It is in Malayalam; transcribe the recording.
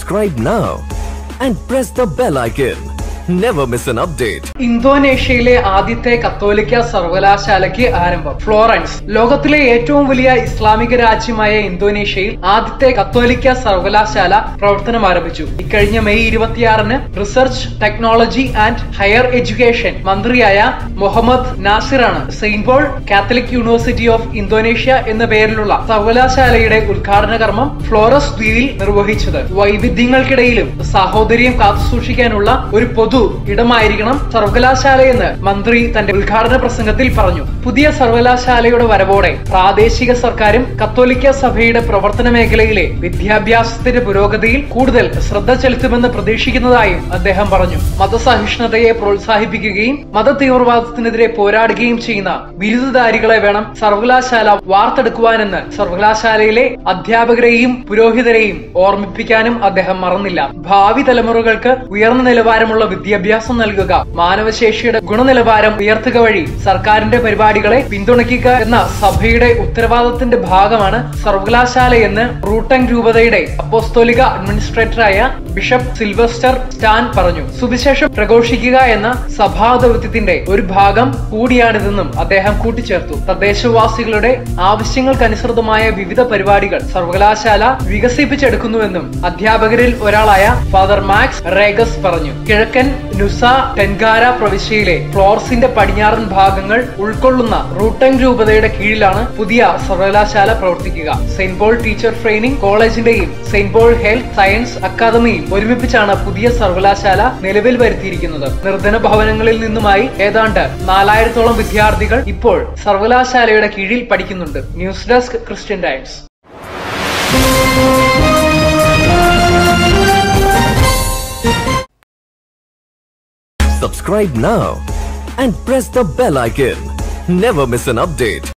Subscribe now and press the bell icon. Never miss an update. ഇന്തോനേഷ്യയിലെ ആദ്യത്തെ കത്തോലിക്ക സർവകലാശാലയ്ക്ക് ആരംഭം ഫ്ലോറൻസ് ലോകത്തിലെ ഏറ്റവും വലിയ ഇസ്ലാമിക രാജ്യമായ ഇന്തോനേഷ്യയിൽ ആദ്യത്തെ കത്തോലിക്ക സർവകലാശാല പ്രവർത്തനം ആരംഭിച്ചു ഇക്കഴിഞ്ഞ മെയ് ഇരുപത്തിയാറിന് research technology and higher education മന്ത്രിയായ മുഹമ്മദ് നാസിറാണ് Saint Paul Catholic University of Indonesia എന്ന പേരിലുള്ള സർവകലാശാലയുടെ ഉദ്ഘാടന കർമ്മം ഫ്ലോറസ് ദ്വീപിൽ നിർവഹിച്ചത് വൈവിധ്യങ്ങൾക്കിടയിലും സാഹോദര്യം കാത്തുസൂക്ഷിക്കാനുള്ള ഒരു പൊതു ഇടമായിരിക്കണം സർവകലാശാലയെന്ന് മന്ത്രി തന്റെ ഉദ്ഘാടന പ്രസംഗത്തിൽ പറഞ്ഞു പുതിയ സർവകലാശാലയുടെ വരവോടെ പ്രാദേശിക സർക്കാരും കത്തോലിക്ക സഭയുടെ പ്രവർത്തന മേഖലയിലെ വിദ്യാഭ്യാസത്തിന്റെ പുരോഗതിയിൽ കൂടുതൽ ശ്രദ്ധ ചെലുത്തുമെന്ന് പ്രതീക്ഷിക്കുന്നതായും അദ്ദേഹം പറഞ്ഞു മതസഹിഷ്ണുതയെ പ്രോത്സാഹിപ്പിക്കുകയും മത തീവ്രവാദത്തിനെതിരെ പോരാടുകയും ചെയ്യുന്ന ബിരുദധാരികളെ വേണം സർവകലാശാല വാർത്തെടുക്കുവാനെന്ന് സർവകലാശാലയിലെ അധ്യാപകരെയും പുരോഹിതരെയും ഓർമ്മിപ്പിക്കാനും അദ്ദേഹം മറന്നില്ല ഭാവി തലമുറകൾക്ക് ഉയർന്ന നിലവാരമുള്ള വിദ്യാഭ്യാസം നൽകുക മാനവശേഷിയുടെ ഗുണനിലവാരം ഉയർത്തുക വഴി സർക്കാരിന്റെ പരിപാടികളെ പിന്തുണയ്ക്കുക എന്ന സഭയുടെ ഉത്തരവാദിത്തത്തിന്റെ ഭാഗമാണ് സർവകലാശാലയെന്ന് റൂട്ടങ് രൂപതയുടെ അപ്പോസ്തോലിക അഡ്മിനിസ്ട്രേറ്ററായ ബിഷപ്പ് സിൽവസ്റ്റർ സ്റ്റാൻ പറഞ്ഞു സുവിശേഷം പ്രഘോഷിക്കുക എന്ന സഭാ ദൗത്യത്തിന്റെ ഒരു ഭാഗം കൂടിയാണിതെന്നും അദ്ദേഹം കൂട്ടിച്ചേർത്തു തദ്ദേശവാസികളുടെ ആവശ്യങ്ങൾക്കനുസൃതമായ വിവിധ പരിപാടികൾ സർവകലാശാല വികസിപ്പിച്ചെടുക്കുന്നുവെന്നും അധ്യാപകരിൽ ഒരാളായ ഫാദർ മാക്സ് റേഗസ് പറഞ്ഞു കിഴക്കൻ നുസ ടെൻഗാര പ്രവിശ്യയിലെ ഫ്ലോർസിന്റെ പടിഞ്ഞാറൻ ഭാഗങ്ങൾ ഉൾക്കൊള്ളുന്ന റൂട്ടങ് രൂപതയുടെ കീഴിലാണ് പുതിയ സർവകലാശാല പ്രവർത്തിക്കുക സെയിന്റ് പോൾ ടീച്ചർ ട്രെയിനിംഗ് കോളേജിന്റെയും സെയിന്റ് പോൾ ഹെൽത്ത് സയൻസ് അക്കാദമിയും ഒരുമിപ്പിച്ചാണ് പുതിയ സർവകലാശാല നിലവിൽ വരുത്തിയിരിക്കുന്നത് നിർധന ഭവനങ്ങളിൽ നിന്നുമായി ഏതാണ്ട് നാലായിരത്തോളം വിദ്യാർത്ഥികൾ ഇപ്പോൾ സർവകലാശാലയുടെ കീഴിൽ പഠിക്കുന്നുണ്ട് news desk Christian Times Subscribe now and press the bell icon. Never miss an update.